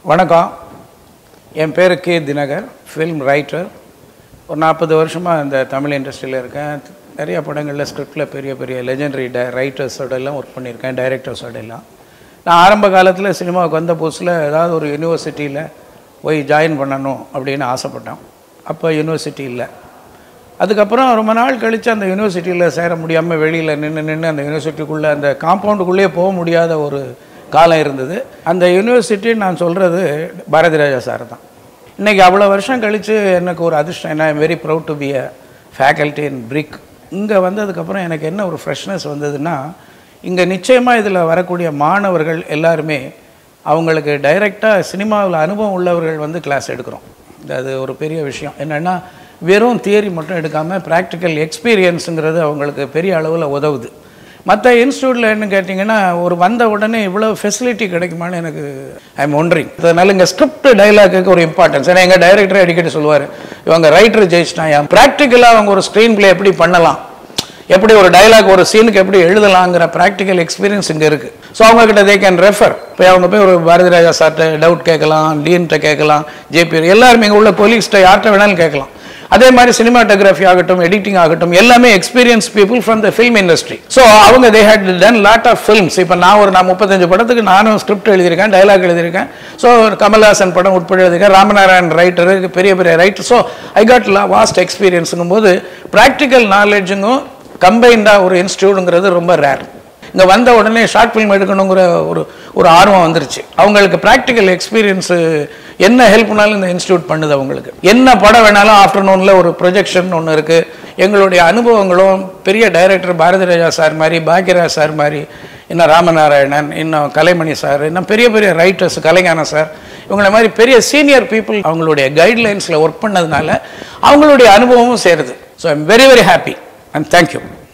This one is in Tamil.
வணக்கம் என் பேர் கே தினகர் ஃபில்ம் ரைட்டர் ஒரு நாற்பது வருஷமாக இந்த தமிழ் இண்டஸ்ட்ரியில் இருக்கேன் நிறைய படங்களில் ஸ்கிரிப்டில் பெரிய பெரிய லெஜெண்டரி ட ரைட்டர்ஸோட எல்லாம் ஒர்க் பண்ணியிருக்கேன் டைரக்டர்ஸோட எல்லாம் நான் ஆரம்ப காலத்தில் சினிமாவுக்கு வந்த புதுசில் ஏதாவது ஒரு யூனிவர்சிட்டியில் போய் ஜாயின் பண்ணணும் அப்படின்னு ஆசைப்பட்டேன் அப்போ யூனிவர்சிட்டி இல்லை அதுக்கப்புறம் ரொம்ப நாள் கழித்து அந்த யூனிவர்சிட்டியில் சேர முடியாமல் வெளியில் நின்று நின்று அந்த யூனிவர்சிட்டிக்குள்ளே அந்த காம்பவுண்டுக்குள்ளேயே போக முடியாத ஒரு காலம் இருந்தது அந்த யூனிவர்சிட்டி நான் சொல்கிறது பாரதி ராஜா சார் தான் இன்றைக்கி அவ்வளோ வருஷம் கழித்து எனக்கு ஒரு அதிர்ஷ்டம் என்ன I'm very proud to be a faculty in brick இங்கே வந்ததுக்கப்புறம் எனக்கு என்ன ஒரு ஃப்ரெஷ்னஸ் வந்ததுன்னா இங்கே நிச்சயமாக இதில் வரக்கூடிய மாணவர்கள் எல்லாருமே அவங்களுக்கு டைரெக்டாக சினிமாவில் அனுபவம் உள்ளவர்கள் வந்து கிளாஸ் எடுக்கிறோம் இது அது ஒரு பெரிய விஷயம் என்னென்னா வெறும் தியரி மட்டும் எடுக்காமல் ப்ராக்டிக்கல் எக்ஸ்பீரியன்ஸுங்கிறது அவங்களுக்கு பெரிய அளவில் உதவுது மற்ற இன்ஸ்டியூட்டில் என்ன கேட்டிங்கன்னா ஒரு வந்த உடனே இவ்வளோ ஃபெசிலிட்டி கிடைக்குமான்னு எனக்கு ஐ எம் ஒன்றிங் அதனால இங்கே ஸ்கிரிப்ட் டைலாக்கு ஒரு இம்பார்ட்டன்ஸ் ஏன்னா எங்கள் டைரக்டர் அடிக்கடி சொல்லுவார் இவங்க ரைட்டர் ஜெயிச்சிட்டாயா ப்ராக்டிக்கலாக அவங்க ஒரு ஸ்க்ரீன் ப்ளே எப்படி பண்ணலாம் எப்படி ஒரு டைலாக் ஒரு சீனுக்கு எப்படி எழுதலாங்கிற ப்ராக்டிக்கல் எக்ஸ்பீரியன்ஸ் இங்கே இருக்குது ஸோ அவங்கக்கிட்ட தே கேன் ரெஃபர் போய் அவங்க போய் ஒரு பாரதி ராஜா சார்கிட்ட டவுட் கேட்கலாம் டீன்கிட்ட கேட்கலாம் ஜேபி எல்லாருமே இங்கே உள்ள கொலீக்ஸ்கிட்ட யார்கிட்ட வேணாலும் கேட்கலாம் அதே மாதிரி சினிமாட்டோகிராஃபி ஆகட்டும் எடிட்டிங் ஆகட்டும் எல்லாமே experience people from the film industry so அவங்க they had done lot of films இப்போ நான் ஒரு நான் முப்பத்தஞ்சு படத்துக்கு நானும் ஸ்கிரிப்ட் எழுதியிருக்கேன் டைலாக் எழுதியிருக்கேன் ஸோ கமல்ஹாசன் படம் உட்பட எழுதியிருக்கேன் ராமநாராயண் ரைட்டரு பெரிய பெரிய ரைட்டர் ஸோ ஐ காட் லா வாஸ்ட் எக்ஸ்பீரியன்ஸுங்கும் போது ப்ராக்டிக்கல் நாலேஜுங்கும் கம்பைண்டாக ஒரு இன்ஸ்டியூட்டுங்கிறது ரொம்ப ரேர் இங்கே வந்த உடனே ஷார்ட் ஃபிலிம் எடுக்கணுங்கிற ஒரு ஒரு ஆர்வம் வந்துருச்சு அவங்களுக்கு ப்ராக்டிக்கல் எக்ஸ்பீரியன்ஸு என்ன ஹெல்ப்னாலும் இந்த இன்ஸ்டியூட் பண்ணுது அவங்களுக்கு என்ன படம் வேணாலும் ஆஃப்டர்நூனில் ஒரு ப்ரொஜெக்ஷன் ஒன்று இருக்குது எங்களுடைய அனுபவங்களும் பெரிய டைரக்டர் பாரதி ராஜா சார் மாதிரி பாக்யராஜ் சார் மாதிரி இன்னும் ராமநாராயணன் இன்னும் கலைமணி சார் இன்னும் பெரிய பெரிய ரைட்டர்ஸ் கலைஞான சார் இவங்கள மாதிரி பெரிய சீனியர் பீப்புள் அவங்களுடைய கைட்லைன்ஸில் ஒர்க் பண்ணதுனால அவங்களுடைய அனுபவமும் சேருது so I'm very very happy and thank you